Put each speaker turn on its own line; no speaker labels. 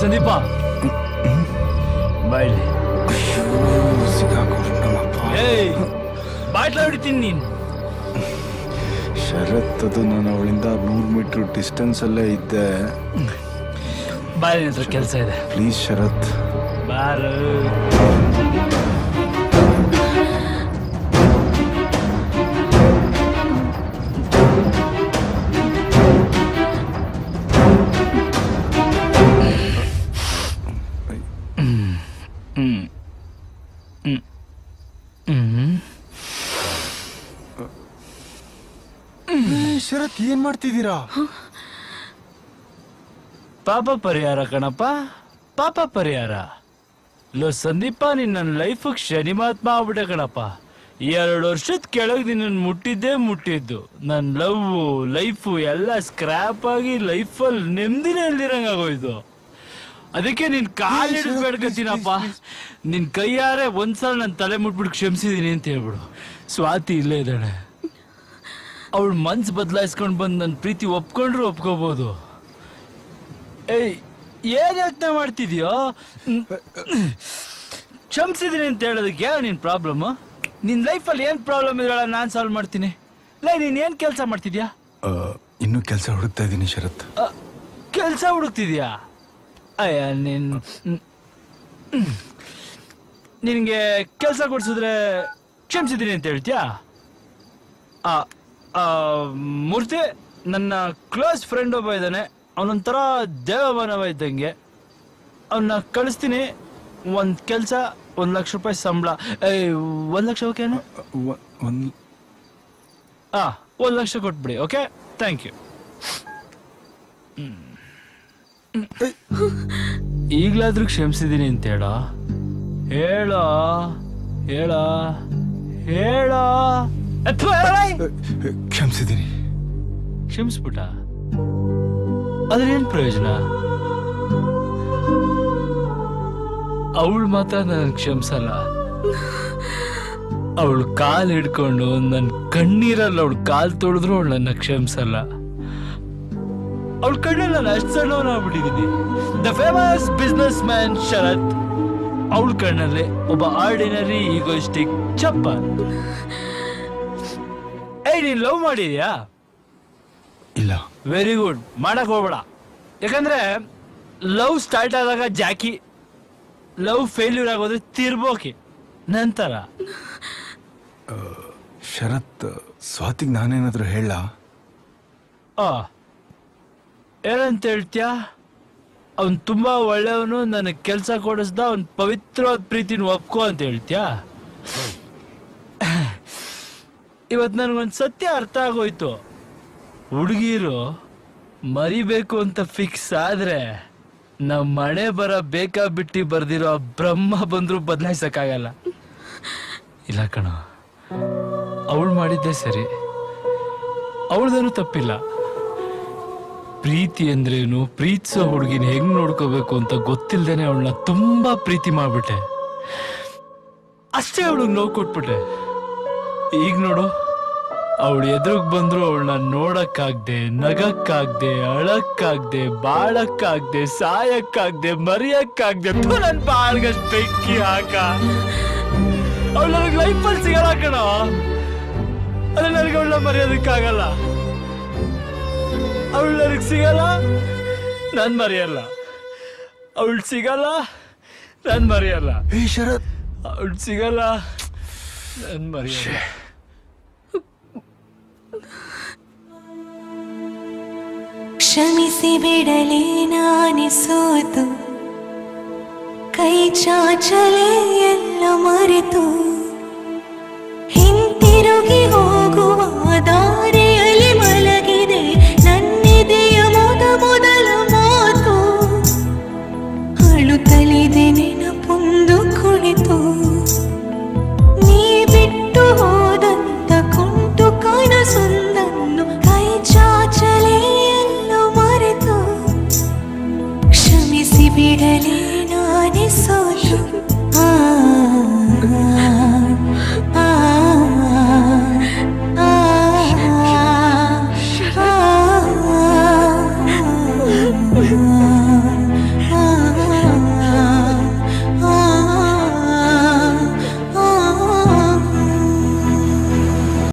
ಸಂದೀಪ ಬಾಯ್ಲಿ ಏಯ್ ಬಾಟ್ಲ ಹೊಡಿತೀನಿ ನೀನ್
ಶರತ್ ಅದು ನಾನು ಅವಳಿಂದ ನೂರು ಮೀಟರ್ ಡಿಸ್ಟೆನ್ಸ್ ಅಲ್ಲೇ ಇದ್ದೆ
ಬಾಯ್ ಹತ್ರ ಕೆಲಸ ಇದೆ
ಪ್ಲೀಸ್ ಶರತ್
ಬಾರು
ಶರತ್ ಏನ್ ಮಾಡ್ತಿದ್ದೀರಾ
ಪಾಪ ಪರಿಹಾರ ಕಣಪ್ಪ ಪಾಪ ಪರಿಹಾರ ಲೋ ಸಂದೀಪ ನೀನ್ ನನ್ನ ಲೈಫ್ ಶನಿ ಮಹಾತ್ಮ ಆಗ್ಬಿಟ್ಟೆ ಕಣಪ್ಪ ಎರಡು ವರ್ಷದ ಕೆಳಗೆ ನಿನ್ನ ಮುಟ್ಟಿದ್ದೇ ಮುಟ್ಟಿದ್ದು ನನ್ನ ಲವ್ ಲೈಫು ಎಲ್ಲ ಸ್ಕ್ರಾಪ್ ಆಗಿ ಲೈಫಲ್ಲಿ ನೆಮ್ಮದಿನೇ ಇಲ್ದಿರಂಗಾಗೋಯ್ತು ಅದಕ್ಕೆ ನಿನ್ ಕಾಲ್ ಹಿಡಿದು ಬೇಡ್ಕತ್ತೀನಪ್ಪ ನಿನ್ ಕೈಯಾರೆ ಒಂದ್ಸಲ ನನ್ನ ತಲೆ ಮುಟ್ಬಿಟ್ಟು ಕ್ಷಮಿಸಿದೀನಿ ಅಂತ ಹೇಳ್ಬಿಡು ಸ್ವಾತಿ ಇಲ್ಲೇ ಇದ್ದಾಳೆ ಅವಳು ಮನ್ಸು ಬದಲಾಯಿಸ್ಕೊಂಡು ಬಂದು ನನ್ನ ಪ್ರೀತಿ ಒಪ್ಕೊಂಡ್ರು ಒಪ್ಕೋಬಹುದು ಏಯ್ ಏನ್ ಯೋಚನೆ ಮಾಡ್ತಿದ್ಯೋ ಹ್ಮ್. ಕ್ಷಮಿಸಿದೀನಿ ಅಂತ ಹೇಳೋದಕ್ಕೆ ಯಾವ ನಿನ್ ಪ್ರಾಬ್ಲಮ್ ನಿನ್ ಲೈಫಲ್ಲಿ ಏನ್ ಪ್ರಾಬ್ಲಮ್ ಇದ್ರಲ್ಲ ನಾನ್ ಸಾಲ್ವ್ ಮಾಡ್ತೀನಿ ಲೈ ನೀನ್ ಏನ್ ಕೆಲಸ ಮಾಡ್ತಿದ್ಯಾ
ಆ, ಇನ್ನೂ ಕೆಲಸ ಹುಡುಕ್ತಾ ಇದ್ದೀನಿ ಶರತ್
ಕೆಲಸ ಹುಡುಕ್ತಿದ್ಯಾ ಅಯ್ಯ ನಿನ್ ಹ್ಮ್. ಹ್ಮ್. ನಿನ್ಗೆ ಕೆಲಸ ಕೊಡ್ಸಿದ್ರೆ ಕ್ಷಮಿಸಿದೀನಿ ಅಂತ ಹೇಳ್ತೀಯಾ ಆ, ಆ, ಮೂರ್ತಿ ನನ್ನ ಕ್ಲೋಸ್ ಫ್ರೆಂಡ್ ಒಬ್ಬ ಇದ್ದಾನೆ ಅವನೊಂಥರ ದೇವಮಾನವ ಇದ್ದಂಗೆ ಅವನ್ನ ಕಳಿಸ್ತೀನಿ ಒಂದ್ ಕೆಲಸ ಒಂದ್ ಲಕ್ಷ ರೂಪಾಯಿ ಸಂಬಳ ಏಯ್ ಒಂದ್ ಲಕ್ಷ ಓಕೆನಾ
ಒ- ಒಂದ್
ಹಾ ಒಂದ್ ಲಕ್ಷ ಕೊಟ್ಬಿಡಿ ಓಕೆ ಥ್ಯಾಂಕ್ ಯು ಈಗ್ಲಾದ್ರೂ ಕ್ಷಮಿಸಿದೀನಿ ಅಂತ ಹೇಳೋ ಹೇಳೋ ಹೇಳೋ ಹೇಳೋ ಅಥ್ವಾ
ಕ್ಷಮಿಸಿದ್ದೀನಿ
ಕ್ಷಮಿಸ್ಬಿಟ್ಟ ಅದ್ರೇನ್ ಪ್ರಯೋಜನ ಅವಳು ಮಾತ್ರ ನನ್ ಕ್ಷಮಿಸಲ್ಲ ಅವಳು ಕಾಲ್ ಹಿಡ್ಕೊಂಡು ನನ್ ಕಣ್ಣೀರಲ್ಲಿ ಅವಳು ಕಾಲ್ ತೊಳೆದ್ರು ಅವಳು ನನ್ನ ಕ್ಷಮಿಸಲ್ಲ ಅವಳ ಕಣ್ಣಲ್ಲಿ ನಾನು ಅಷ್ಟು ಸಣ್ಣವನಾಗ್ಬಿಟ್ಟಿದ್ದೀನಿ the famous business man Sharath ಅವಳ ಕಣ್ಣಲ್ಲಿ ಒಬ್ಬ ಆರ್ಡಿನರಿ ಈಗೋಸ್ಟಿಕ್ ಚಪ್ಪ ಏಯ್ ನೀನ್ ಲವ್ ಮಾಡಿದ್ಯಾ
ಇಲ್ಲ
ವೆರಿ ಗುಡ್ ಮಾಡಕ್ ಹೋಗ್ಬೇಡ ಯಾಕಂದ್ರೆ ಲವ್ ಸ್ಟಾರ್ಟ್ ಆದಾಗ ಜಾಕಿ ಲವ್ ಫೇಲ್ಯೂರ್ ಆಗೋದ್ರೆ ತಿರ್ಬೋಕಿ ನಂತರ
ಶರತ್ ಸ್ವಾತಿಗ್ ನಾನೇನಾದ್ರೂ ಹೇಳ
ಆ ಏನಂತ ಹೇಳ್ತ್ಯಾ ಅವನ್ ತುಂಬಾ ಒಳ್ಳೆಯವನು ನನಗೆ ಕೆಲಸ ಕೊಡಿಸ್ದ ಅವನ್ ಪವಿತ್ರವಾದ ಪ್ರೀತಿನ ಒಪ್ಕೋ ಅಂತ ಹೇಳ್ತ್ಯಾ ಇವತ್ ನನ್ಗೊಂದ್ ಸತ್ಯ ಅರ್ಥ ಆಗೋಯ್ತು ಹುಡುಗಿರು ಮರಿಬೇಕು ಅಂತ ಫಿಕ್ಸ್ ಆದ್ರೆ ನಮ್ ಮಳೆ ಬರ ಬೇಕಾ ಬಿಟ್ಟಿ ಬರ್ದಿರೋ ಆ ಬ್ರಹ್ಮ ಬಂದ್ರು ಬದಲಾಯಿಸಕ್ಕಾಗಲ್ಲ ಇಲ್ಲ ಕಣ ಅವಳು ಮಾಡಿದ್ದೆ ಸರಿ ಅವಳದೇನು ತಪ್ಪಿಲ್ಲ ಪ್ರೀತಿ ಅಂದ್ರೇನು ಪ್ರೀತಿಸೋ ಹುಡುಗಿನ ಹೆಂಗ್ ನೋಡ್ಕೋಬೇಕು ಅಂತ ಗೊತ್ತಿಲ್ದೇನೆ ಅವಳನ್ನ ತುಂಬಾ ಪ್ರೀತಿ ಮಾಡ್ಬಿಟ್ಟೆ ಅಷ್ಟೇ ಅವಳಿಗೆ ನೋವು ಕೊಟ್ಬಿಟ್ಟೆ ಈಗ ನೋಡು ಅವಳು ಎದುರುಗ್ ಬಂದ್ರು ಅವಳನ್ನ ನೋಡಕ್ಕಾಗ್ದೆ ನಗಕ್ಕಾಗ್ದೆ ಅಳಕ್ಕಾಗ್ದೆ ಬಾಳಕ್ಕಾಗ್ದೆ ಸಾಯಕ್ಕಾಗ್ದೆ ಮರಿಯಕ್ಕಾಗ್ದೆ ಥು, ನನ್ ಬಾಳ್ಗಷ್ಟ್ ಬೆಂಕಿ ಹಾಕ ಅವಳು ನನಗೆ ಲೈಫಲ್ಲಿ ಸಿಗಲ್ಲ ಕಣ ಅದೇ ನನಗೆ ಅವಳನ್ನ ಮರೆಯೋದಕ್ಕಾಗಲ್ಲ ಅವಳು ನನಗೆ ಸಿಗಲ್ಲ ನಾನ್ ಮರೆಯಲ್ಲ ಅವಳು ಸಿಗಲ್ಲ ನಾನ್ ಮರೆಯಲ್ಲ
ಏ ಶರತ್
ಅವಳು ಸಿಗಲ್ಲ ನಾನ್ ಮರೆಯಲ್ಲ
ಕ್ಷಮಿಸಿ ಬಿಡಲಿ ನಾನಿ ಸೋತು ಕೈ ಚಾಚಲೆ ಎಲ್ಲ ಮರೆತು